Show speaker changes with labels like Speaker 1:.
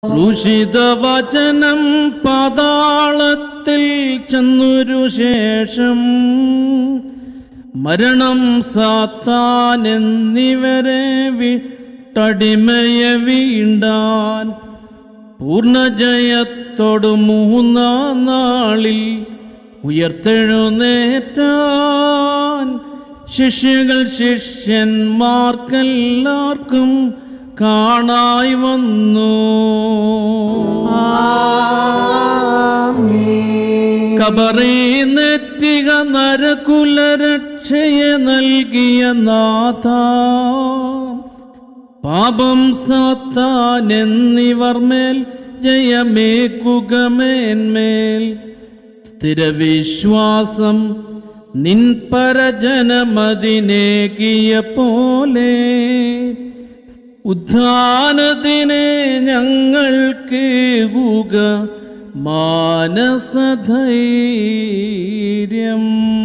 Speaker 1: ഋഷിത വചനം പാതാളത്തിൽ ചെന്നൊരു ശേഷം മരണം സാത്താൻ എന്നിവരെ വിട്ടടിമയെ വീണ്ടാൻ പൂർണ്ണജയത്തോട് മൂന്നാം നാളിൽ ഉയർത്തെഴുന്നേറ്റാൻ ശിഷ്യകൾ ശിഷ്യന്മാർക്കെല്ലാവർക്കും കാണായി വന്നു കബറി നെറ്റിക നരകുലരക്ഷയെ നൽകിയ നാഥ പാപം സാത്താൻ എന്നിവർ മേൽ ജയമേക്കുകമേന്മേൽ സ്ഥിരവിശ്വാസം നിൻ പരജനമതിനേകിയ പോലെ ഉദ്ധാനത്തിനെ ഞങ്ങൾക്കേകുക മാനസധൈര്യം